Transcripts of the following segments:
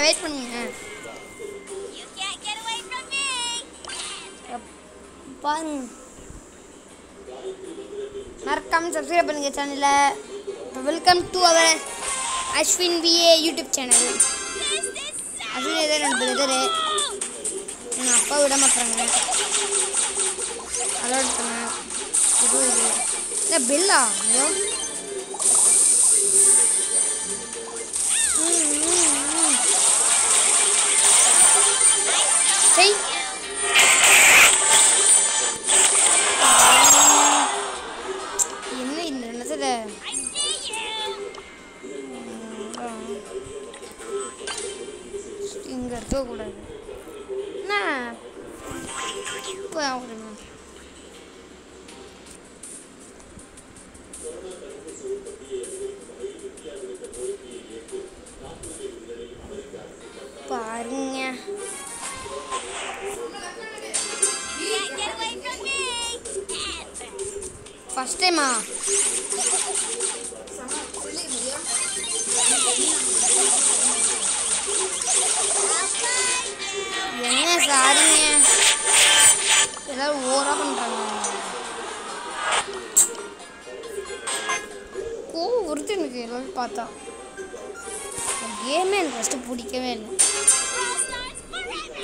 Wait பண்ணுங்க You can't get away from me. பாருங்க மறக்காம சப்ஸ்கிரைப் பண்ணுங்க சேனலில் welcome to our Ashwin B A YouTube channel This is so Ashwin இதான் என் பிரதரு எங்கள் அப்பா விட மாட்டாங்க அலோட் பண்ண இது இது என்ன பில்லா ஐயோ ம், ம், ம். செய் என்ன இந்த நேரத்தில் I see you. இங்கே இருக்கக்கூடாது என்ன இப்போ அவருங்க பாருங்க Can't get away from me. First டைமா என்ன சாரிங்க ஏதாவது ஓரா பண்ணுறாங்க ஓ ஒருத்தர் எனக்கு எல்லாரும் பார்த்தா கேமே எனக்கு ஃபஸ்ட்டு பிடிக்கவே இல்லை Brawl Stars forever.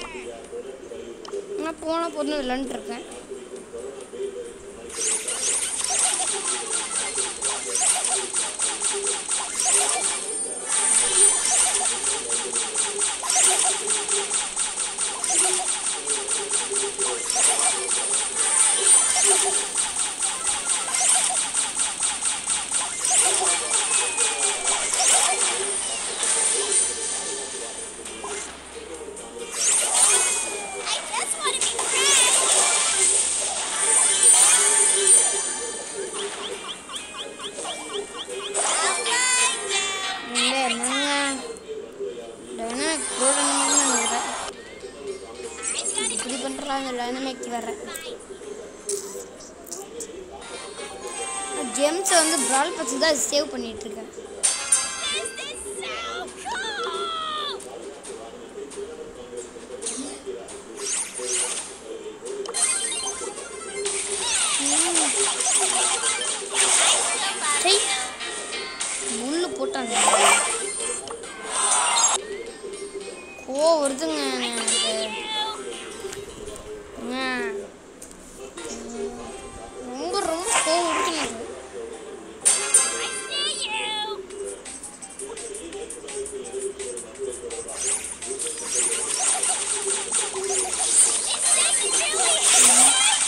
நான் போன பொண்ணு விளாண்டுருக்கேன் I just want to be friends. I'll find you. இல்லை என்னங்க டைனமிக் ப்ரோடனமிக்னு நினைக்கிறேன் இப்படி பண்ணுறாங்க டைனமிக் வர ஜெம்ஸ் வந்து ப்ரால் பற்றி தான் சேவ் பண்ணிட்டு இருக்கேன் This is so cool. சை முள்ளு போட்டாங்க கோ வருதுங்க எனக்கு ஆ. ரொம்ப ரொம்ப கோவம் வருதுங்க எனக்கு. I see you. Is this really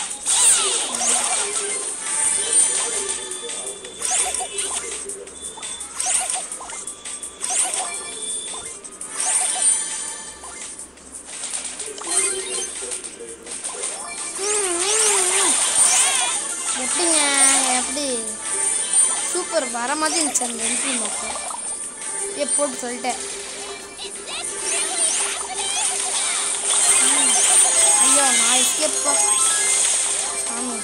எப்படிங்க எப்படி சூப்பர் வர மாதிரி இருந்துச்சு அந்த என்ட்ரி மட்டும் ஏ போட்டு சொல்லிட்டேன் Is this really happening? ஐயோ நான் எஸ்கேப்பா சாமி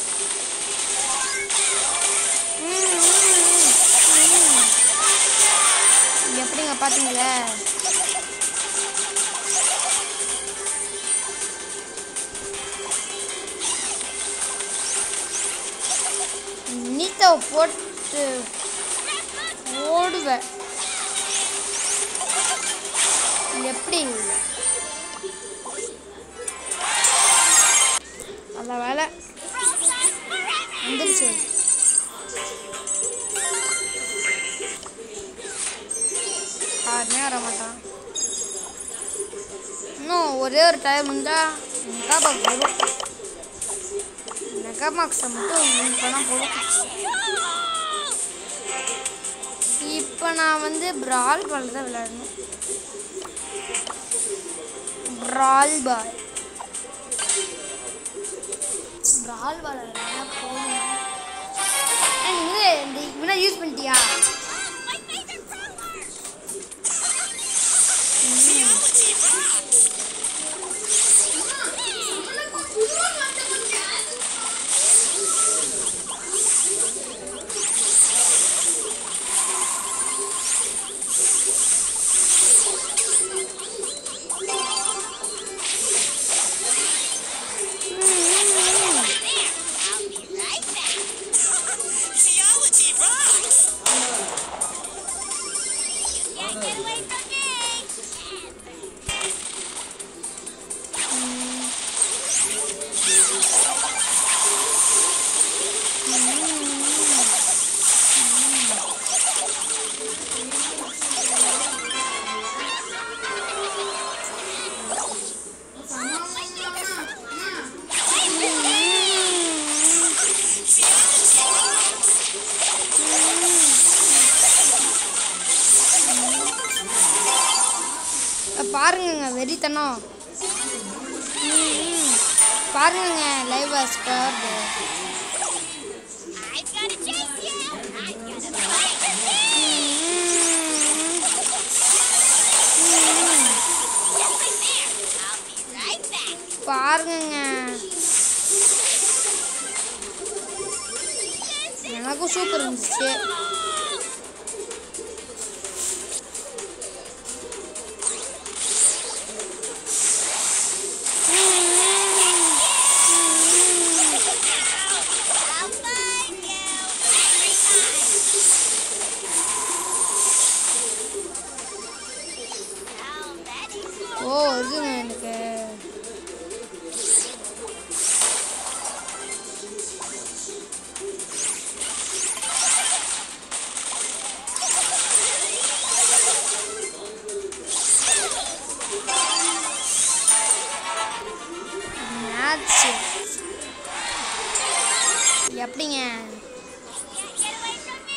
ம், ம், ம், ம். எப்படிங்க பார்த்தீங்களே நீத்தாவை போட்டு ஓடுவேன் எப்படி நல்ல வேலை Brawl Stars forever. வந்துருச்சு யாருமே வர மாட்டான் இன்னும் ஒரே ஒரு டைம் இருந்தால் மெகா பாக்ஸ் வரும் மெகா பாக்ஸை மட்டும் வின் பண்ணால் போதும் இப்போ நான் வந்து பிரால் பால் தான் விளையாடணும் பிரால் பால் பிரால் பால் விளையாட போகணும் நீங்கள் இந்த இவனை யூஸ் பண்ணிட்டியா My favorite brawler. Get away from me! பாருங்கங்க வெறித்தனம் ம், பாருங்கங்க live score I'm gonna chase you! I'm gonna fight with you! Just like there! I'll be right back! பாருங்கங்க எனக்கும் சூப்பர் இருந்துச்சு I'll find you every time! Now that is ஓ இதுங்க எனக்கு match எப்படிங்க Get away from me!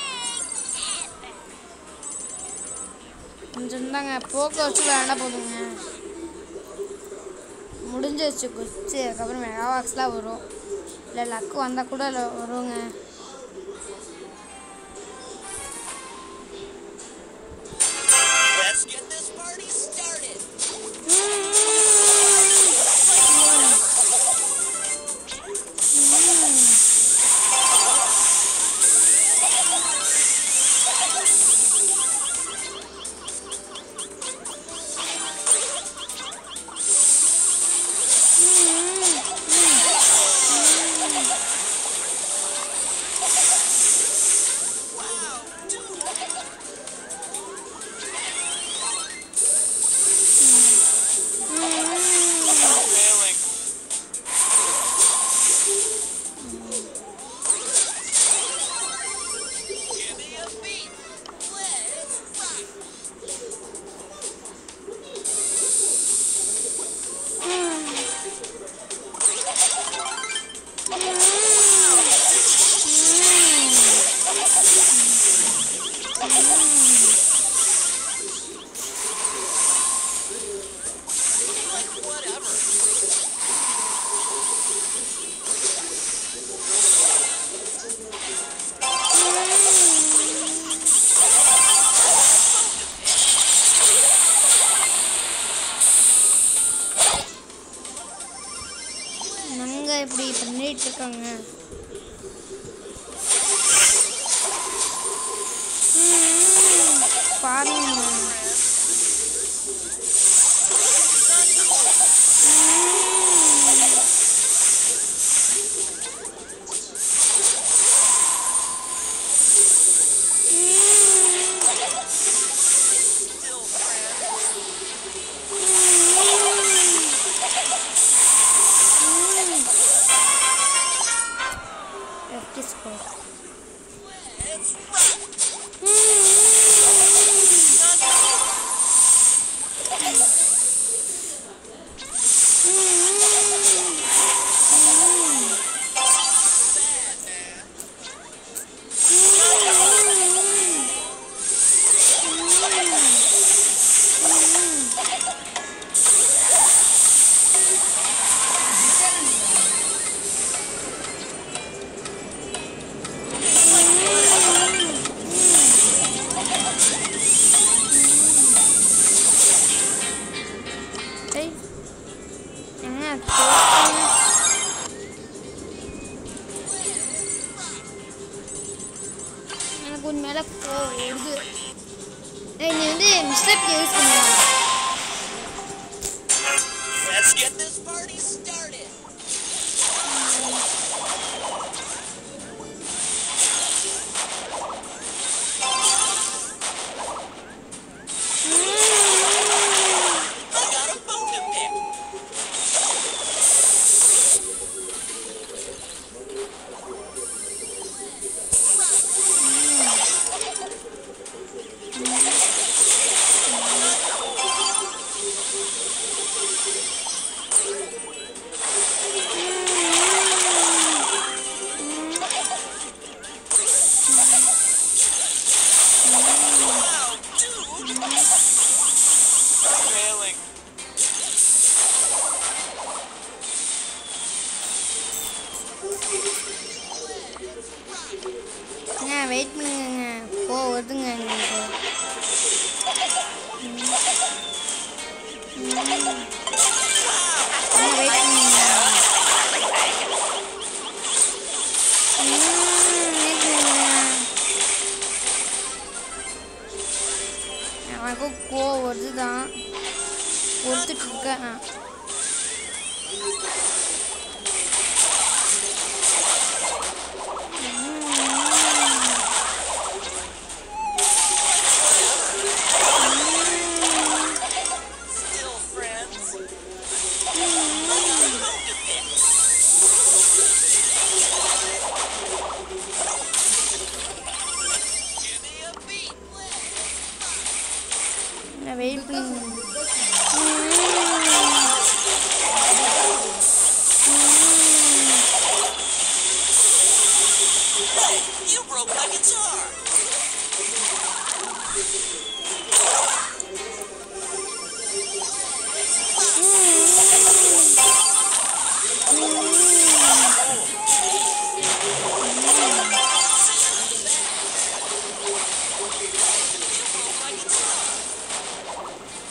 கொஞ்சம் இருந்தாங்க போக்க வச்சு விளையாண்டா போதுங்க முடிஞ்சிருச்சு குச்சி அதுக்கப்புறம் மெகாவாக்ஸ்லாம் வரும் இல்லை லக்கு வந்தால் கூட ல- வருங்க Let's get this party started. Failing. Give me a beat. Let's rock. Like whatever. நங்க இப்படி பண்ணிட்டு இருக்காங்க ம், பாருங்க Still friends. F T score Let's rock. Bad man. ஏய் என்ன தோத்தாங்க? எனக்கு உன் மேலே வருது ஏய் நீ வந்து மிஸ்டேக் யூஸ் பண்ணலாம் Let's get this party started. ம் வெயிட் பண்ணுங்கங்க ஓ வருதுங்க எங்களுக்கு ம். ம். அண்ணா வெயிட் பண்ணுங்க ம், wait பண்ணுங்க. எனக்கும் கோவம் வருது தான் கொடுத்துட்டு இருக்கேன் Still friends? Let's go to this. Give me a beat, Liz. நான் வெயிட் பண்ணுங்க You broke my guitar. My guitar.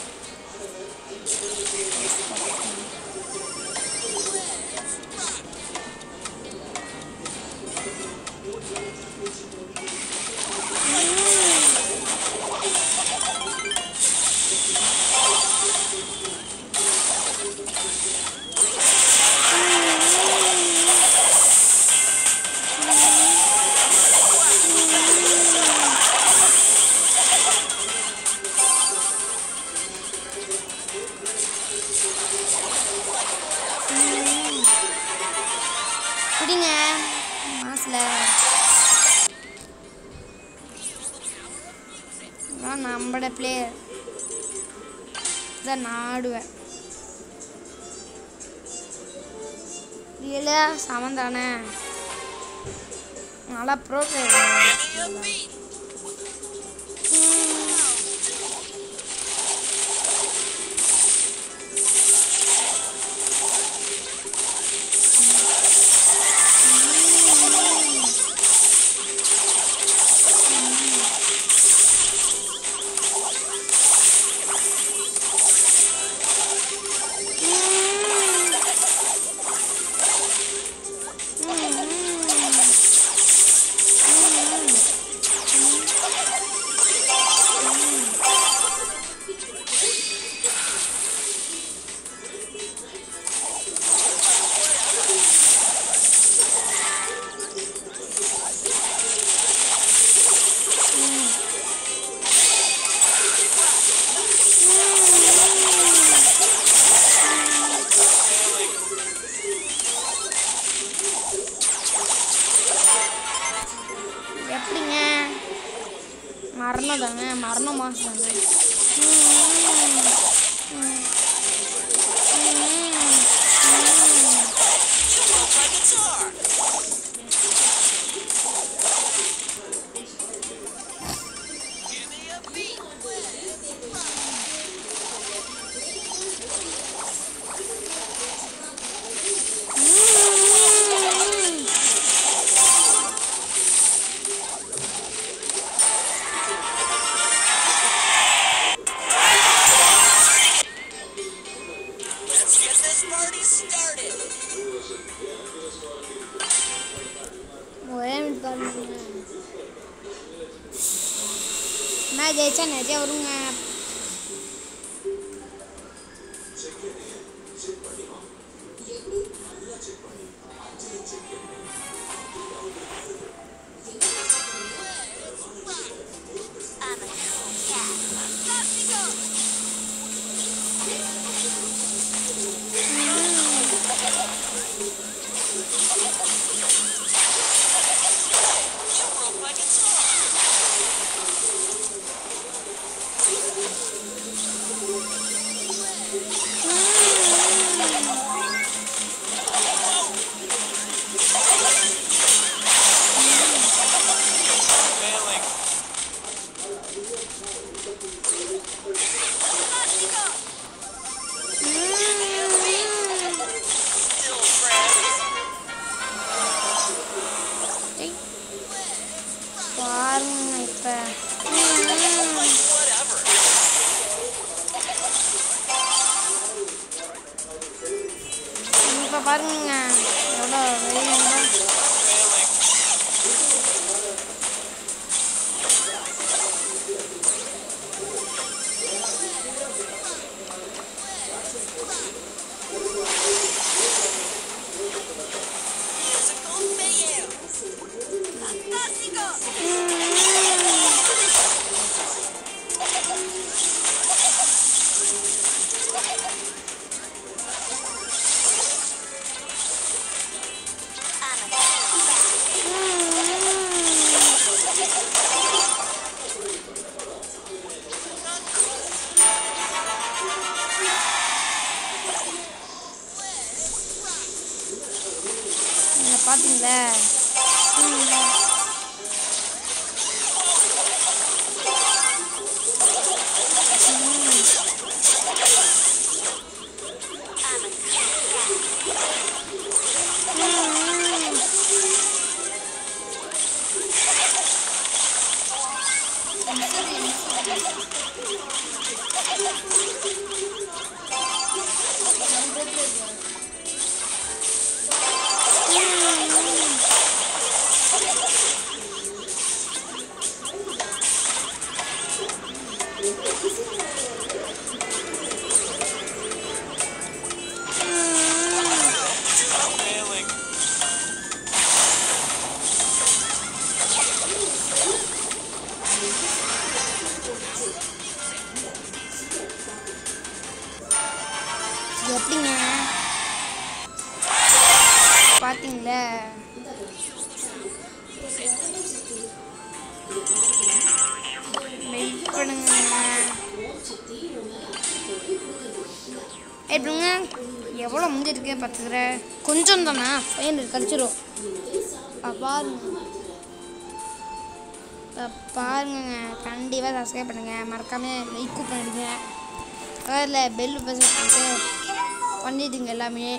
குடிங்க மாசில் நான் நம்மளோட பிளேயர் இதான் நான் ஆடுவேன் இல்லை சமன் தானே நல்லா bro Give me a beat. எப்படிங்க மரணம் தாங்க மரணம் மாசம் தாங்க You broke my guitar. Give me a beat, Liz. Let's get this party started. ஒரே மினிட் பாருங்க நான் ஜெயிச்சா நிறைய வருங்க I'm a cool cat. Up we go. You broke my guitar. பாருங்க எவ்வளோ வெயிலுங்க Failing. Musical mayhem. Fantástico. நீங்கள் பார்த்தீங்களே Failing. எப்படிங்க பார்த்தீங்களே வெயிட் பண்ணுங்க எப்படிங்க எவ்வளோ முடிஞ்சிருக்கு பார்த்துக்கிறேன் கொஞ்சம் தானே ஃபைன் கழிச்சிரும் அப்ப பாருங்க அப்ப பாருங்க கண்டிப்பாக சப்ஸ்கிரைப் பண்ணுங்க மறக்காம லைக் பண்ணிடுங்க அதில் பெல் ப்ரெஸ் பண்ணிட்டு பண்ணிடுங்க எல்லாமே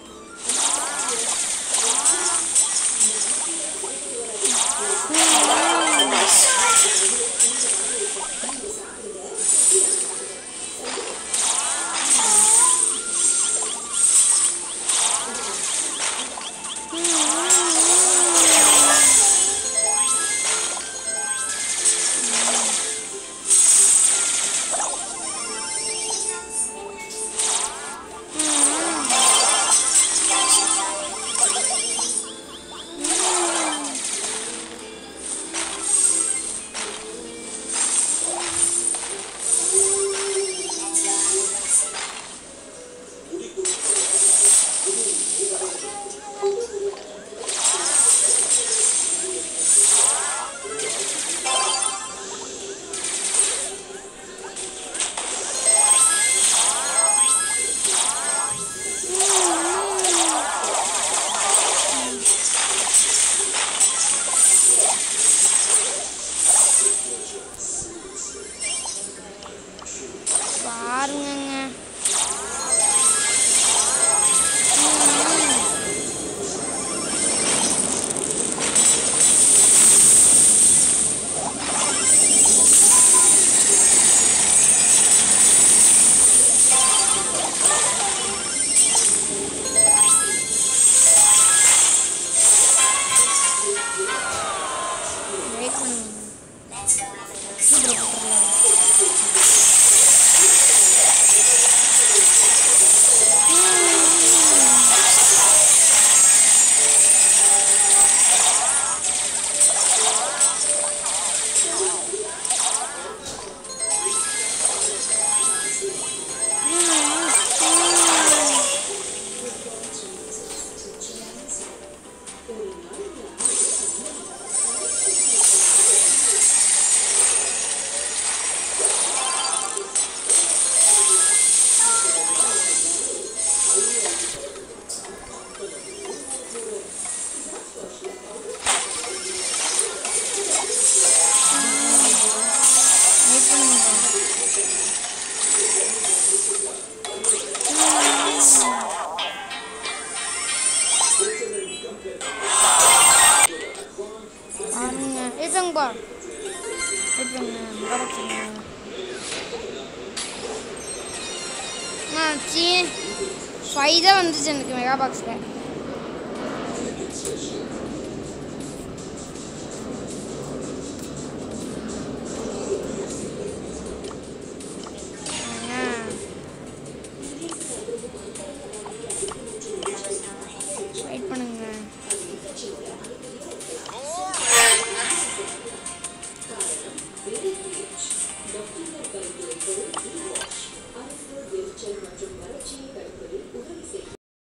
பாருங்கங்க வெயிட் பண்ணுங்க சூப்பர் போட்டுருலாம் வெயிட் பண்ணுங்க பாருங்க ஏட்டாங்கப்பா வெயிட் பண்ணுங்க வரச்சுங்க ஆ சி ஃபைவ் தான் வந்துச்சு எனக்கு மெகா பாக்ஸில்